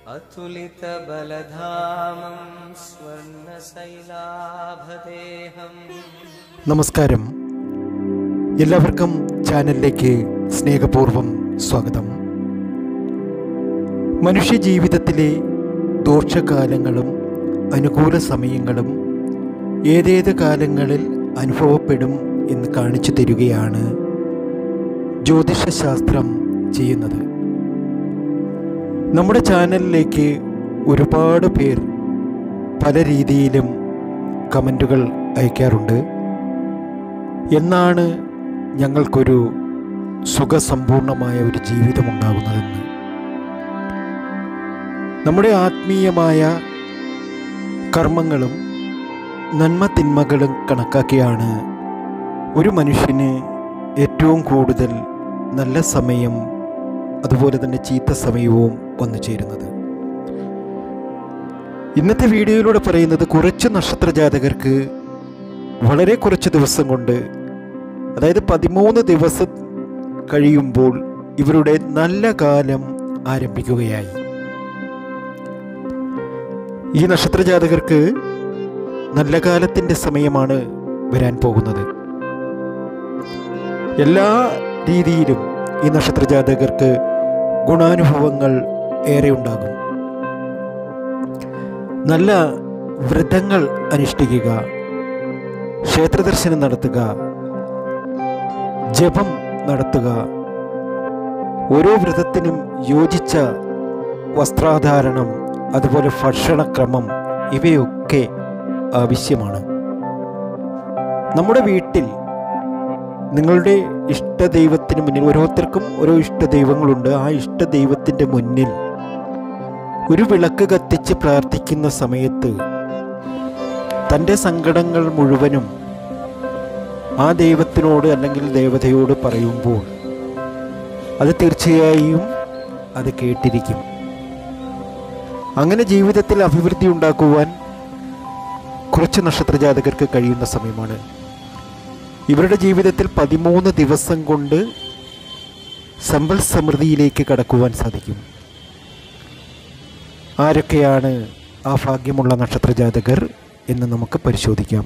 अतुलितबलधामं स्वर्णशैलाभदेहम् നമസ്കാരം എല്ലാവർക്കും ചാനലിലേക്ക് സ്നേഹപൂർവ്വം സ്വാഗതം മനുഷ്യജീവിതത്തിലെ ദോഷകാലങ്ങളും അനുകൂല സമയങ്ങളും ഏതേത് കാലങ്ങളിൽ അനുഭവപ്പെടും എന്ന് കാണിച്ചു തരികയാണ് ജ്യോതിഷശാസ്ത്രം ചെയ്യുന്നത് നമ്മുടെ ചാനലിലേക്ക് ഒരുപാട് പേർ പല രീതിയിലും കമൻറ്റുകൾ അയക്കാറുണ്ട് എന്നാണ് ഞങ്ങൾക്കൊരു സുഖസമ്പൂർണമായ ഒരു ജീവിതമുണ്ടാകുന്നതെന്ന് നമ്മുടെ ആത്മീയമായ കർമ്മങ്ങളും നന്മ തിന്മകളും കണക്കാക്കിയാണ് ഒരു മനുഷ്യന് ഏറ്റവും കൂടുതൽ നല്ല സമയം അതുപോലെ തന്നെ ചീത്ത സമയവും വന്നു ചേരുന്നത് ഇന്നത്തെ വീഡിയോയിലൂടെ പറയുന്നത് കുറച്ച് നക്ഷത്ര ജാതകർക്ക് വളരെ കുറച്ച് ദിവസം കൊണ്ട് അതായത് പതിമൂന്ന് ദിവസം കഴിയുമ്പോൾ ഇവരുടെ നല്ല കാലം ആരംഭിക്കുകയായി ഈ നക്ഷത്ര ജാതകർക്ക് നല്ല കാലത്തിൻ്റെ സമയമാണ് വരാൻ പോകുന്നത് എല്ലാ രീതിയിലും ഈ നക്ഷത്ര ജാതകർക്ക് ഗുണാനുഭവങ്ങൾ ഏറെ ഉണ്ടാകും നല്ല വ്രതങ്ങൾ അനുഷ്ഠിക്കുക ക്ഷേത്രദർശനം നടത്തുക ജപം നടത്തുക ഓരോ വ്രതത്തിനും യോജിച്ച വസ്ത്രാധാരണം അതുപോലെ ഭക്ഷണക്രമം ഇവയൊക്കെ ആവശ്യമാണ് നമ്മുടെ വീട്ടിൽ നിങ്ങളുടെ ഇഷ്ടദൈവത്തിന് മുന്നിൽ ഓരോരുത്തർക്കും ഓരോ ഇഷ്ടദൈവങ്ങളുണ്ട് ആ ഇഷ്ടദൈവത്തിൻ്റെ മുന്നിൽ ഒരു വിളക്ക് കത്തിച്ച് പ്രാർത്ഥിക്കുന്ന സമയത്ത് തൻ്റെ സങ്കടങ്ങൾ മുഴുവനും ആ ദൈവത്തിനോട് അല്ലെങ്കിൽ ദേവതയോട് പറയുമ്പോൾ അത് തീർച്ചയായും അത് കേട്ടിരിക്കും അങ്ങനെ ജീവിതത്തിൽ അഭിവൃദ്ധി ഉണ്ടാക്കുവാൻ കുറച്ച് നക്ഷത്രജാതകർക്ക് കഴിയുന്ന സമയമാണ് ഇവരുടെ ജീവിതത്തിൽ പതിമൂന്ന് ദിവസം കൊണ്ട് സമ്പൽ സമൃദ്ധിയിലേക്ക് കടക്കുവാൻ സാധിക്കും ആരൊക്കെയാണ് ആ ഭാഗ്യമുള്ള നക്ഷത്രജാതകർ എന്ന് നമുക്ക് പരിശോധിക്കാം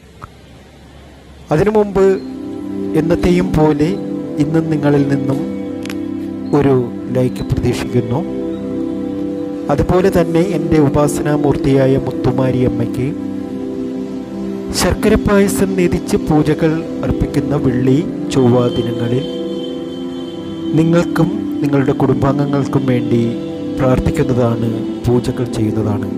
അതിനു മുമ്പ് എന്നത്തെയും പോലെ ഇന്നും നിങ്ങളിൽ നിന്നും ഒരു ലൈക്ക് പ്രതീക്ഷിക്കുന്നു അതുപോലെ തന്നെ എൻ്റെ ഉപാസനാമൂർത്തിയായ മുത്തുമാരി അമ്മയ്ക്ക് ശർക്കര പായസം നേതിച്ച് പൂജകൾ അർപ്പിക്കുന്ന വെള്ളി ചൊവ്വ ദിനങ്ങളിൽ നിങ്ങൾക്കും നിങ്ങളുടെ കുടുംബാംഗങ്ങൾക്കും വേണ്ടി പ്രാർത്ഥിക്കുന്നതാണ് പൂജകൾ ചെയ്യുന്നതാണ്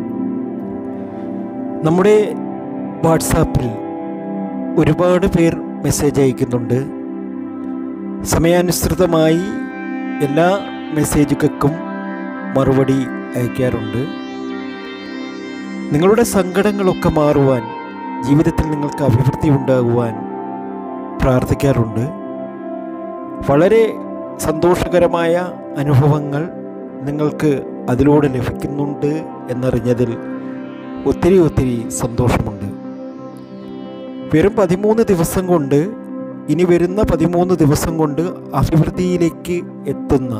നമ്മുടെ വാട്സാപ്പിൽ ഒരുപാട് പേർ മെസ്സേജ് അയക്കുന്നുണ്ട് സമയാനുസൃതമായി എല്ലാ മെസ്സേജുകൾക്കും മറുപടി അയക്കാറുണ്ട് നിങ്ങളുടെ സങ്കടങ്ങളൊക്കെ മാറുവാൻ ജീവിതത്തിൽ നിങ്ങൾക്ക് അഭിവൃദ്ധി ഉണ്ടാകുവാൻ പ്രാർത്ഥിക്കാറുണ്ട് വളരെ സന്തോഷകരമായ അനുഭവങ്ങൾ നിങ്ങൾക്ക് അതിലൂടെ ലഭിക്കുന്നുണ്ട് എന്നറിഞ്ഞതിൽ ഒത്തിരി ഒത്തിരി സന്തോഷമുണ്ട് വെറും പതിമൂന്ന് ദിവസം കൊണ്ട് ഇനി വരുന്ന പതിമൂന്ന് ദിവസം കൊണ്ട് അഭിവൃദ്ധിയിലേക്ക് എത്തുന്ന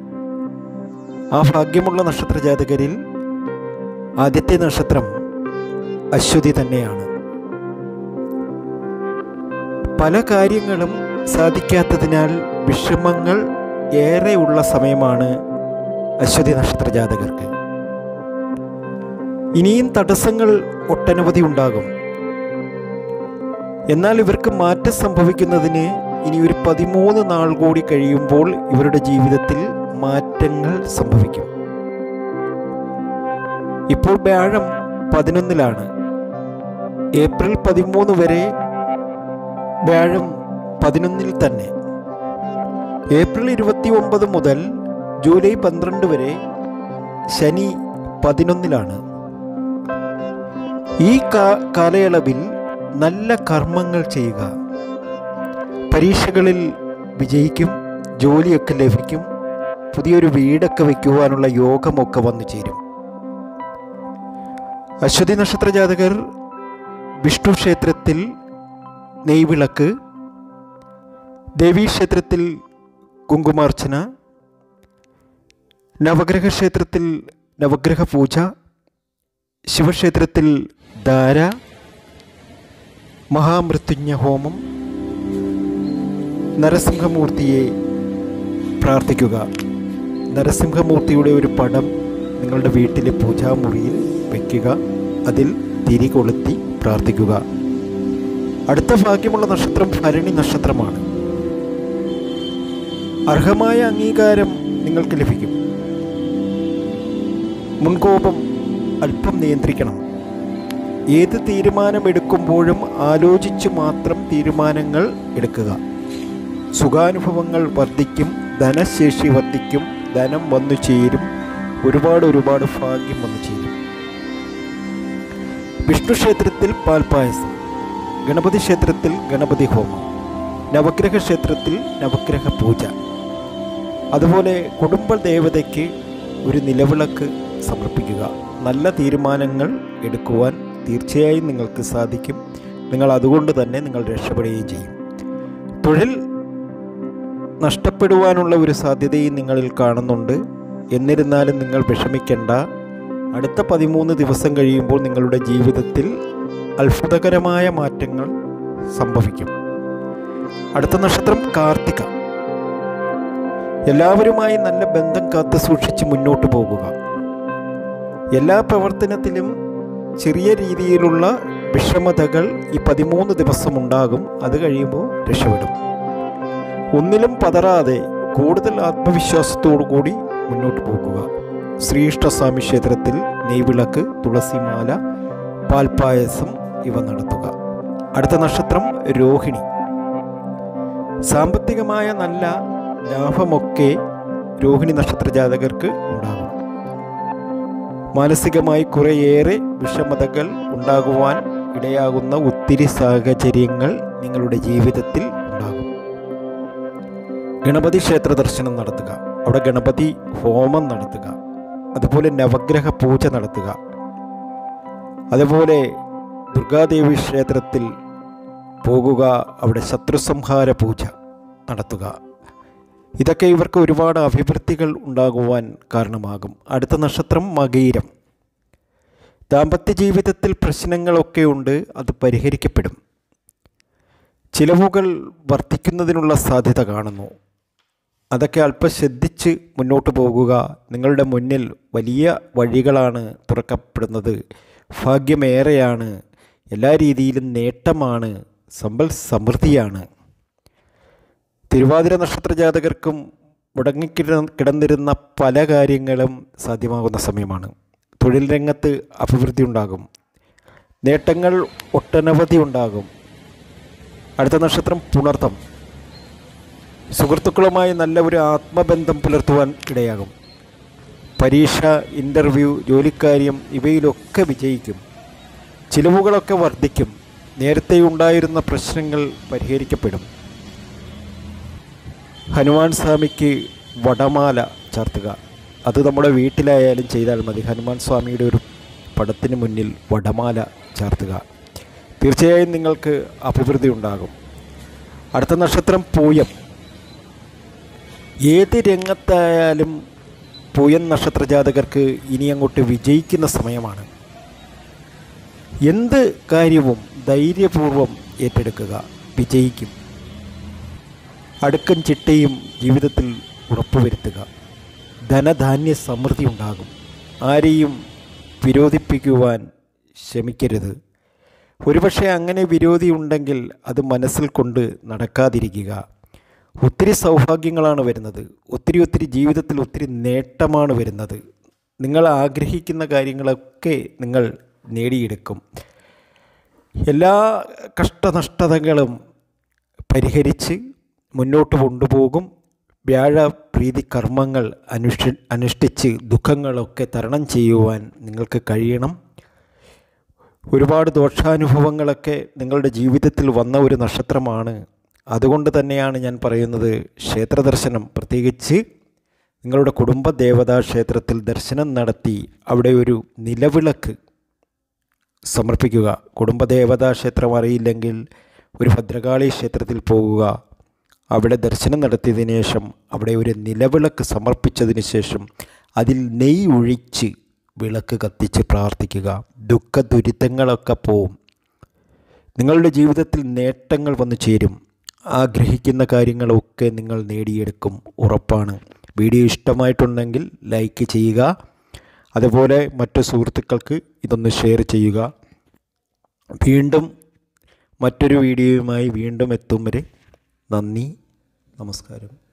ആ ഭാഗ്യമുള്ള നക്ഷത്ര ജാതകരിൽ ആദ്യത്തെ നക്ഷത്രം അശ്വതി തന്നെയാണ് പല കാര്യങ്ങളും സാധിക്കാത്തതിനാൽ വിഷമങ്ങൾ ഏറെ ഉള്ള സമയമാണ് അശ്വതി നക്ഷത്ര ജാതകർക്ക് ഇനിയും തടസ്സങ്ങൾ ഒട്ടനവധി ഉണ്ടാകും എന്നാൽ ഇവർക്ക് മാറ്റം സംഭവിക്കുന്നതിന് ഇനി ഒരു പതിമൂന്ന് നാൾ കൂടി കഴിയുമ്പോൾ ഇവരുടെ ജീവിതത്തിൽ മാറ്റങ്ങൾ സംഭവിക്കും ഇപ്പോൾ വ്യാഴം പതിനൊന്നിലാണ് ഏപ്രിൽ പതിമൂന്ന് വരെ വ്യാഴം പതിനൊന്നിൽ തന്നെ ഏപ്രിൽ ഇരുപത്തി ഒമ്പത് മുതൽ ജൂലൈ പന്ത്രണ്ട് വരെ ശനി പതിനൊന്നിലാണ് ഈ കാ- കാലയളവിൽ നല്ല കർമ്മങ്ങൾ ചെയ്യുക പരീക്ഷകളിൽ വിജയിക്കും ജോലിയൊക്കെ ലഭിക്കും പുതിയൊരു വീടൊക്കെ വയ്ക്കുവാനുള്ള യോഗമൊക്കെ വന്നു ചേരും അശ്വതി നക്ഷത്ര ജാതകർ വിഷ്ണു ക്ഷേത്രത്തിൽ നെയ്വിളക്ക് ദേവീക്ഷേത്രത്തിൽ കുങ്കുമാർച്ചന നവഗ്രഹ ക്ഷേത്രത്തിൽ നവഗ്രഹ പൂജ ശിവക്ഷേത്രത്തിൽ ധാര മഹാമൃത്യുഞ്ജ ഹോമം നരസിംഹമൂർത്തിയെ പ്രാർത്ഥിക്കുക നരസിംഹമൂർത്തിയുടെ ഒരു പടം നിങ്ങളുടെ വീട്ടിലെ പൂജാമുറിയിൽ വയ്ക്കുക അതിൽ തിരി കൊളുത്തി പ്രാർത്ഥിക്കുക അടുത്ത ഭാഗ്യമുള്ള നക്ഷത്രം ഭരണി നക്ഷത്രമാണ് അർഹമായ അംഗീകാരം നിങ്ങൾക്ക് ലഭിക്കും മുൻകോപം അല്പം നിയന്ത്രിക്കണം ഏത് തീരുമാനമെടുക്കുമ്പോഴും ആലോചിച്ച് മാത്രം തീരുമാനങ്ങൾ എടുക്കുക സുഖാനുഭവങ്ങൾ വർദ്ധിക്കും ധനശേഷി വർദ്ധിക്കും ധനം വന്നു ചേരും ഒരുപാട് ഒരുപാട് ഭാഗ്യം വന്നു ചേരും വിഷ്ണു ക്ഷേത്രത്തിൽ പാൽപായസം ഗണപതി ക്ഷേത്രത്തിൽ ഗണപതി ഹോമം നവഗ്രഹ ക്ഷേത്രത്തിൽ നവഗ്രഹ പൂജ അതുപോലെ കുടുംബ ദേവതയ്ക്ക് ഒരു നിലവിളക്ക് സമർപ്പിക്കുക നല്ല തീരുമാനങ്ങൾ എടുക്കുവാൻ തീർച്ചയായും നിങ്ങൾക്ക് സാധിക്കും നിങ്ങൾ അതുകൊണ്ട് തന്നെ നിങ്ങൾ രക്ഷപ്പെടുകയും ചെയ്യും തൊഴിൽ നഷ്ടപ്പെടുവാനുള്ള ഒരു സാധ്യതയും നിങ്ങളിൽ കാണുന്നുണ്ട് എന്നിരുന്നാലും നിങ്ങൾ വിഷമിക്കേണ്ട അടുത്ത പതിമൂന്ന് ദിവസം കഴിയുമ്പോൾ നിങ്ങളുടെ ജീവിതത്തിൽ അത്ഭുതകരമായ മാറ്റങ്ങൾ സംഭവിക്കും അടുത്ത നക്ഷത്രം കാർത്തിക എല്ലാവരുമായി നല്ല ബന്ധം കാത്തു സൂക്ഷിച്ച് മുന്നോട്ട് പോകുക എല്ലാ പ്രവർത്തനത്തിലും ചെറിയ രീതിയിലുള്ള വിഷമതകൾ ഈ പതിമൂന്ന് ദിവസം ഉണ്ടാകും അത് കഴിയുമ്പോൾ രക്ഷപ്പെടും ഒന്നിലും പതറാതെ കൂടുതൽ ആത്മവിശ്വാസത്തോടു കൂടി മുന്നോട്ട് പോകുക ശ്രീകൃഷ്ണസ്വാമി ക്ഷേത്രത്തിൽ നെയ്വിളക്ക് തുളസിമാല പാൽപ്പായസം ഇവ നടത്തുക അടുത്ത നക്ഷത്രം രോഹിണി സാമ്പത്തികമായ നല്ല ലാഭമൊക്കെ രോഹിണി നക്ഷത്ര ജാതകർക്ക് ഉണ്ടാകും മാനസികമായി കുറേയേറെ വിഷമതകൾ ഉണ്ടാകുവാൻ ഇടയാകുന്ന ഒത്തിരി സാഹചര്യങ്ങൾ നിങ്ങളുടെ ജീവിതത്തിൽ ഉണ്ടാകും ഗണപതി ക്ഷേത്ര ദർശനം നടത്തുക അവിടെ ഗണപതി ഹോമം നടത്തുക അതുപോലെ നവഗ്രഹ പൂജ നടത്തുക അതുപോലെ ദുർഗാദേവി ക്ഷേത്രത്തിൽ പോകുക അവിടെ ശത്രുസംഹാര പൂജ നടത്തുക ഇതൊക്കെ ഇവർക്ക് ഒരുപാട് അഭിവൃദ്ധികൾ ഉണ്ടാകുവാൻ കാരണമാകും അടുത്ത നക്ഷത്രം മകീരം ദാമ്പത്യ ജീവിതത്തിൽ പ്രശ്നങ്ങളൊക്കെ ഉണ്ട് അത് പരിഹരിക്കപ്പെടും ചിലവുകൾ വർദ്ധിക്കുന്നതിനുള്ള സാധ്യത കാണുന്നു അതൊക്കെ അല്പം ശ്രദ്ധിച്ച് മുന്നോട്ട് പോകുക നിങ്ങളുടെ മുന്നിൽ വലിയ വഴികളാണ് തുറക്കപ്പെടുന്നത് ഭാഗ്യമേറെയാണ് എല്ലാ രീതിയിലും നേട്ടമാണ് സമ്പൽ സമൃദ്ധിയാണ് തിരുവാതിര നക്ഷത്ര ജാതകർക്കും മുടങ്ങിക്കിട കിടന്നിരുന്ന പല കാര്യങ്ങളും സാധ്യമാകുന്ന സമയമാണ് തൊഴിൽ രംഗത്ത് അഭിവൃദ്ധി ഉണ്ടാകും നേട്ടങ്ങൾ ഒട്ടനവധി ഉണ്ടാകും അടുത്ത നക്ഷത്രം പുണർത്തം സുഹൃത്തുക്കളുമായി നല്ല ഒരു ആത്മബന്ധം പുലർത്തുവാൻ ഇടയാകും പരീക്ഷ ഇൻ്റർവ്യൂ ജോലിക്കാര്യം ഇവയിലൊക്കെ വിജയിക്കും ചിലവുകളൊക്കെ വർദ്ധിക്കും നേരത്തെ ഉണ്ടായിരുന്ന പ്രശ്നങ്ങൾ പരിഹരിക്കപ്പെടും ഹനുമാൻ സ്വാമിക്ക് വടമാല ചാർത്തുക അത് നമ്മുടെ വീട്ടിലായാലും ചെയ്താൽ മതി ഹനുമാൻ സ്വാമിയുടെ ഒരു പടത്തിന് മുന്നിൽ വടമാല ചാർത്തുക തീർച്ചയായും നിങ്ങൾക്ക് അഭിവൃദ്ധി ഉണ്ടാകും അടുത്ത നക്ഷത്രം പൂയം ഏത് രംഗത്തായാലും പൂയൻ നക്ഷത്ര ജാതകർക്ക് ഇനി അങ്ങോട്ട് വിജയിക്കുന്ന സമയമാണ് എന്ത് കാര്യവും ധൈര്യപൂർവം ഏറ്റെടുക്കുക വിജയിക്കും അടുക്കൻ ചിട്ടയും ജീവിതത്തിൽ ഉറപ്പുവരുത്തുക ധനധാന്യ സമൃദ്ധി ഉണ്ടാകും ആരെയും വിരോധിപ്പിക്കുവാൻ ശ്രമിക്കരുത് ഒരുപക്ഷെ അങ്ങനെ വിരോധി ഉണ്ടെങ്കിൽ അത് മനസ്സിൽ കൊണ്ട് നടക്കാതിരിക്കുക ഒത്തിരി സൗഭാഗ്യങ്ങളാണ് വരുന്നത് ഒത്തിരി ഒത്തിരി ജീവിതത്തിൽ ഒത്തിരി നേട്ടമാണ് വരുന്നത് നിങ്ങൾ ആഗ്രഹിക്കുന്ന കാര്യങ്ങളൊക്കെ നിങ്ങൾ നേടിയെടുക്കും എല്ലാ കഷ്ടനഷ്ടതകളും പരിഹരിച്ച് മുന്നോട്ട് കൊണ്ടുപോകും വ്യാഴപ്രീതി കർമ്മങ്ങൾ അനുഷ്ഠി അനുഷ്ഠിച്ച് ദുഃഖങ്ങളൊക്കെ തരണം ചെയ്യുവാൻ നിങ്ങൾക്ക് കഴിയണം ഒരുപാട് ദോഷാനുഭവങ്ങളൊക്കെ നിങ്ങളുടെ ജീവിതത്തിൽ വന്ന ഒരു നക്ഷത്രമാണ് അതുകൊണ്ട് തന്നെയാണ് ഞാൻ പറയുന്നത് ക്ഷേത്രദർശനം പ്രത്യേകിച്ച് നിങ്ങളുടെ കുടുംബ ദേവതാ ക്ഷേത്രത്തിൽ ദർശനം നടത്തി അവിടെ ഒരു നിലവിളക്ക് സമർപ്പിക്കുക കുടുംബദേവതാ ക്ഷേത്രം അറിയില്ലെങ്കിൽ ഒരു ഭദ്രകാളി ക്ഷേത്രത്തിൽ പോകുക അവിടെ ദർശനം നടത്തിയതിനു ശേഷം അവിടെ ഒരു നിലവിളക്ക് സമർപ്പിച്ചതിന് ശേഷം അതിൽ നെയ്യ് ഒഴിച്ച് വിളക്ക് കത്തിച്ച് പ്രാർത്ഥിക്കുക ദുഃഖ ദുരിതങ്ങളൊക്കെ പോവും നിങ്ങളുടെ ജീവിതത്തിൽ നേട്ടങ്ങൾ വന്നു ചേരും ആഗ്രഹിക്കുന്ന കാര്യങ്ങളൊക്കെ നിങ്ങൾ നേടിയെടുക്കും ഉറപ്പാണ് വീഡിയോ ഇഷ്ടമായിട്ടുണ്ടെങ്കിൽ ലൈക്ക് ചെയ്യുക അതുപോലെ മറ്റു സുഹൃത്തുക്കൾക്ക് ഇതൊന്ന് ഷെയർ ചെയ്യുക വീണ്ടും മറ്റൊരു വീഡിയോയുമായി വീണ്ടും എത്തും വരെ നന്ദി നമസ്കാരം